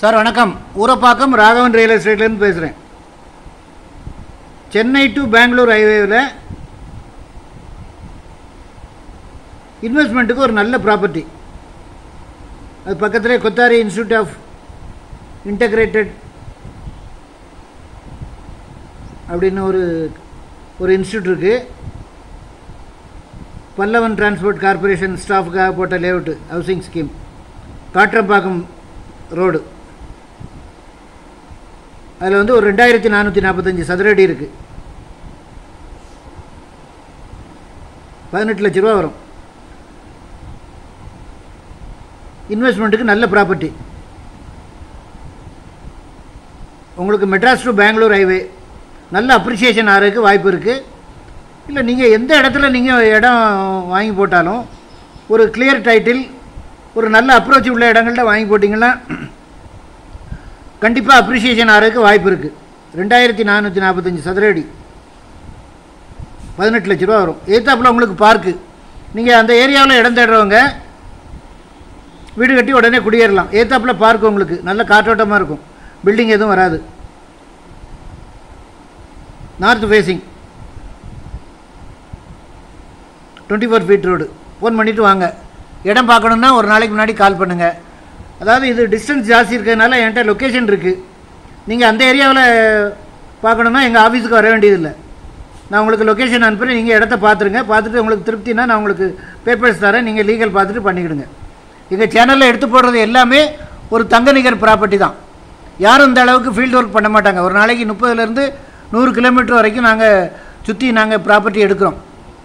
sir வணக்கம் Urapakkam Raghavan real எஸ்டேட்லேருந்து பேசுகிறேன் சென்னை டு பெங்களூர் ஹைவேவில் இன்வெஸ்ட்மெண்ட்டுக்கு ஒரு நல்ல ப்ராப்பர்ட்டி அது பக்கத்திலே கொத்தாரி இன்ஸ்டியூட் ஆஃப் இன்டகிரேட்டட் அப்படின்னு ஒரு ஒரு இன்ஸ்டியூட் இருக்குது பல்லவன் டிரான்ஸ்போர்ட் கார்ப்பரேஷன் ஸ்டாஃபுக்காக போட்ட layout housing scheme Kattrambakkam road அதில் வந்து ஒரு ரெண்டாயிரத்தி நானூற்றி நாற்பத்தஞ்சு சதுரடி இருக்குது பதினெட்டு லட்ச ரூபா வரும் இன்வெஸ்ட்மெண்ட்டுக்கு நல்ல ப்ராப்பர்ட்டி உங்களுக்கு மெட்ராஸ் டு பெங்களூர் ஹைவே நல்ல அப்ரிசியேஷன் ஆகிறதுக்கு வாய்ப்பு இருக்குது இல்லை நீங்கள் எந்த இடத்துல நீங்கள் இடம் வாங்கி போட்டாலும் ஒரு கிளியர் டைட்டில் ஒரு நல்ல அப்ரோச் உள்ள இடங்கள்ட்ட வாங்கி போட்டிங்கன்னா கண்டிப்பாக அப்ரிசியேஷன் ஆகிறதுக்கு வாய்ப்பு இருக்குது ரெண்டாயிரத்தி நானூற்றி நாற்பத்தஞ்சு சதுரடி பதினெட்டு லட்ச ரூபா வரும் ஏத்தாப்பில் உங்களுக்கு பார்க்கு நீங்கள் அந்த ஏரியாவில் இடம் தேடுறவங்க வீடு கட்டி உடனே குடியேறலாம் ஏத்தாப்பில் பார்க் உங்களுக்கு நல்ல காற்றோட்டமாக இருக்கும் பில்டிங் எதுவும் வராது north facing twenty four feet road phone பண்ணிவிட்டு வாங்க இடம் பார்க்கணுன்னா ஒரு நாளைக்கு முன்னாடி கால் பண்ணுங்கள் அதாவது இது டிஸ்டன்ஸ் ஜாஸ்தி இருக்கிறதுனால என்கிட்ட லொக்கேஷன் இருக்குது நீங்கள் அந்த ஏரியாவில் பார்க்கணுன்னா எங்கள் ஆஃபீஸுக்கு வர வேண்டியதில்லை நான் உங்களுக்கு லொக்கேஷன் அனுப்புகிறேன் நீங்கள் இடத்த பார்த்துருங்க பார்த்துட்டு உங்களுக்கு திருப்தினா நான் உங்களுக்கு பேப்பர்ஸ் தரேன் நீங்கள் லீகல் பார்த்துட்டு பண்ணிக்கிடுங்க எங்கள் சேனலில் எடுத்து போடுறது எல்லாமே ஒரு தங்க நிகர் ப்ராப்பர்ட்டி தான் யாரும் இந்த அளவுக்கு ஃபீல்டு ஒர்க் பண்ண மாட்டாங்க ஒரு நாளைக்கு முப்பதுலேருந்து நூறு கிலோமீட்டர் வரைக்கும் நாங்கள் சுற்றி நாங்கள் ப்ராப்பர்ட்டி எடுக்கிறோம்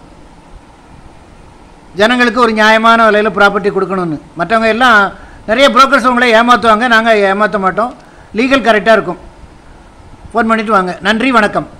ஜனங்களுக்கு ஒரு நியாயமான விலையில் ப்ராப்பர்ட்டி கொடுக்கணும்னு மற்றவங்க எல்லாம் நிறைய புரோக்கர்ஸ் உங்களை ஏமாற்றுவாங்க நாங்கள் ஏமாற்ற மாட்டோம் லீகல் கரெக்டாக இருக்கும் ஃபோன் பண்ணிவிட்டு வாங்க நன்றி வணக்கம்